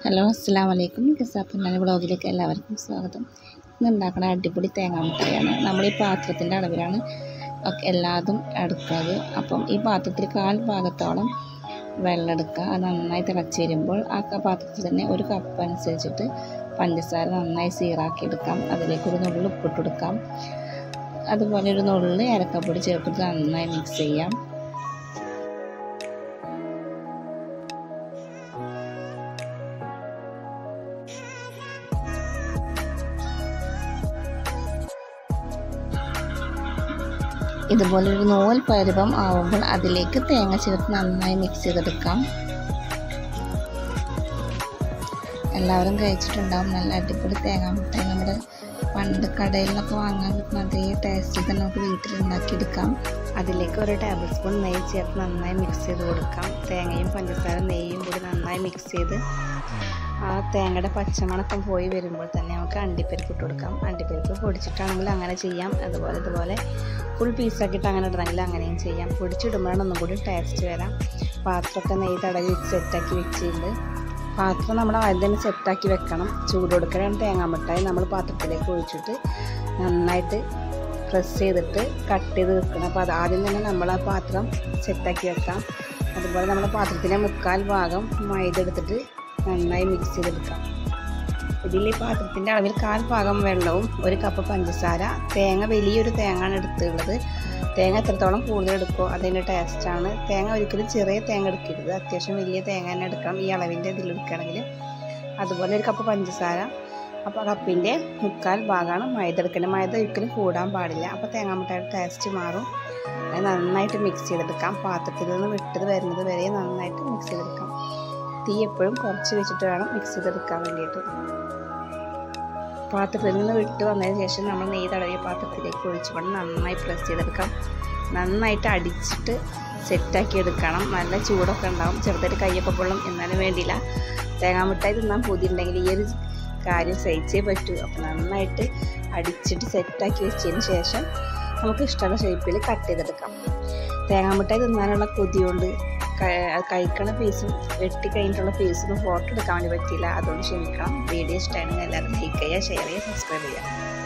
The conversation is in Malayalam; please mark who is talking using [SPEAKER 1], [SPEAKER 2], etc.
[SPEAKER 1] ഹലോ അസ്സാം വലൈക്കും കിസാപ്പന്നാണ് ബ്ലോഗിലേക്ക് എല്ലാവർക്കും സ്വാഗതം ഇന്ന് ഉണ്ടാക്കുന്ന അടിപൊളി തേങ്ങാ മിഠായിയാണ് നമ്മൾ ഈ പാത്രത്തിൻ്റെ അളവിലാണ് ഒക്കെ എല്ലാതും എടുക്കുന്നത് അപ്പം ഈ പാത്രത്തിൽ കാൽ ഭാഗത്തോളം വെള്ളം എടുക്കുക അത് നന്നായി തിളച്ച് വരുമ്പോൾ ആ ക- പാത്രത്തിൽ തന്നെ ഒരു കപ്പ് അനുസരിച്ചിട്ട് പഞ്ചസാര നന്നായി സീറാക്കി എടുക്കാം അതിലേക്ക് ഒരു നുള്ളിൽ ഉപ്പിട്ട് കൊടുക്കാം അതുപോലെ ഒരു നുള്ളിൽ ഏലക്കപ്പൊടി ചേർത്തിട്ട് നന്നായി മിക്സ് ചെയ്യാം ഇതുപോലെ ഒരു നൂൽ പരുവം ആവുമ്പോൾ അതിലേക്ക് തേങ്ങ ചേർത്ത് നന്നായി മിക്സ് ചെയ്തെടുക്കാം എല്ലാവരും കഴിച്ചിട്ടുണ്ടാവും നല്ല അടിപൊളി തേങ്ങാ മിഠായി നമ്മുടെ പണ്ട് കടയിൽ നിന്നൊക്കെ വാങ്ങാൻ കിട്ടുന്ന അതേ ടേസ്റ്റിൽ തന്നെ നമുക്ക് വീട്ടിൽ ഉണ്ടാക്കിയെടുക്കാം അതിലേക്ക് ഒരു ടേബിൾ സ്പൂൺ നെയ്യ് ചേർത്ത് നന്നായി മിക്സ് ചെയ്ത് കൊടുക്കാം തേങ്ങയും പഞ്ചസാര നെയ്യും കൂടി നന്നായി മിക്സ് ചെയ്ത് ആ തേങ്ങയുടെ പച്ചമണക്കം പോയി വരുമ്പോൾ തന്നെ നമുക്ക് അണ്ടിപ്പരിപ്പ് ഇട്ട് കൊടുക്കാം അണ്ടിപ്പരിപ്പ് പൊടിച്ചിട്ടാണെങ്കിൽ അങ്ങനെ ചെയ്യാം അതുപോലെ ഇതുപോലെ ഫുൾ പീസാക്കിയിട്ട് അങ്ങനെ ഇടണമെങ്കിൽ അങ്ങനെയും ചെയ്യാം പൊടിച്ചിടുമ്പോഴാണ് ഒന്നും കൂടി ടേസ്റ്റ് വരാം പാത്രമൊക്കെ നെയ്യ് തടവി വെച്ച് സെറ്റാക്കി വെച്ചിട്ടുണ്ട് പാത്രം നമ്മൾ ആദ്യം തന്നെ സെറ്റാക്കി വെക്കണം ചൂട് കൊടുക്കലാണ് തേങ്ങാമിഠായി നമ്മൾ പാത്രത്തിലേക്ക് ഒഴിച്ചിട്ട് നന്നായിട്ട് പ്രസ് ചെയ്തിട്ട് കട്ട് ചെയ്ത് വെക്കണം അപ്പോൾ അത് ആദ്യം തന്നെ നമ്മൾ ആ പാത്രം സെറ്റാക്കി വെക്കാം അതുപോലെ നമ്മുടെ പാത്രത്തിൻ്റെ മുക്കാൽ ഭാഗം മൈദ എടുത്തിട്ട് നന്നായി മിക്സ് ചെയ്തെടുക്കാം ഇതിൽ ഈ പാത്രത്തിൻ്റെ അളവിൽ കാൽ ഭാഗം വെള്ളവും ഒരു കപ്പ് പഞ്ചസാര തേങ്ങ വലിയൊരു തേങ്ങയാണ് എടുത്തുള്ളത് തേങ്ങ എത്രത്തോളം കൂടുതൽ എടുക്കുമോ അതിൻ്റെ ടേസ്റ്റാണ് തേങ്ങ ഒരിക്കലും ചെറിയ തേങ്ങ എടുക്കരുത് അത്യാവശ്യം വലിയ തേങ്ങ തന്നെ എടുക്കണം ഈ അളവിൻ്റെ ഇതിൽ എടുക്കുകയാണെങ്കിൽ അതുപോലെ ഒരു കപ്പ് പഞ്ചസാര അപ്പോൾ കപ്പിൻ്റെ മുക്കാൽ ഭാഗമാണ് മൈദ എടുക്കേണ്ടത് മൈദ ഒരിക്കലും കൂടാൻ പാടില്ല അപ്പോൾ തേങ്ങാമുട്ടയുടെ ടേസ്റ്റ് മാറും അത് നന്നായിട്ട് മിക്സ് ചെയ്തെടുക്കാം പാത്രത്തിൽ നിന്ന് വിട്ടത് വരുന്നത് വരെ നന്നായിട്ട് മിക്സ് ചെയ്തെടുക്കാം തീ എപ്പോഴും കുറച്ച് വെച്ചിട്ട് വേണം മിക്സ് ചെയ്തെടുക്കാൻ വേണ്ടിയിട്ട് പാത്രത്തിൽ നിന്ന് വിട്ട് വന്നതിന് ശേഷം നമ്മൾ നെയ്യ് തടവിയ പാത്രത്തിലേക്ക് ഒഴിച്ചുകൊണ്ട് നന്നായി പ്രസ് ചെയ്തെടുക്കാം നന്നായിട്ട് അടിച്ചിട്ട് സെറ്റാക്കി എടുക്കണം നല്ല ചൂടൊക്കെ ഉണ്ടാവും ചെറുതായിട്ട് കയ്യൊക്കെ പൊള്ളും എന്നാലും വേണ്ടിയില്ല തേങ്ങാമിഠായി തിന്നാൻ പൂതിയുണ്ടെങ്കിൽ ഈ ഒരു കാര്യം സഹിച്ചേ പറ്റൂ അപ്പോൾ നന്നായിട്ട് അടിച്ചിട്ട് സെറ്റാക്കി വെച്ചതിന് ശേഷം നമുക്ക് ഇഷ്ടമുള്ള ഷേപ്പിൽ കട്ട് ചെയ്തെടുക്കാം തേങ്ങാമിഠായി തിന്നാനുള്ള കൊതി കൊണ്ട് ക- കഴിക്കണ പീസും വെട്ടി കഴിഞ്ഞിട്ടുള്ള പീസൊന്നും ഫോട്ടോ എടുക്കാൻ വേണ്ടി പറ്റിയില്ല അതുകൊണ്ട് ക്ഷമിക്കണം വീഡിയോ ഇഷ്ടമാണെങ്കിൽ എല്ലാവരും ലൈക്ക് ചെയ്യുക ഷെയർ ചെയ്യുക സബ്സ്ക്രൈബ് ചെയ്യുക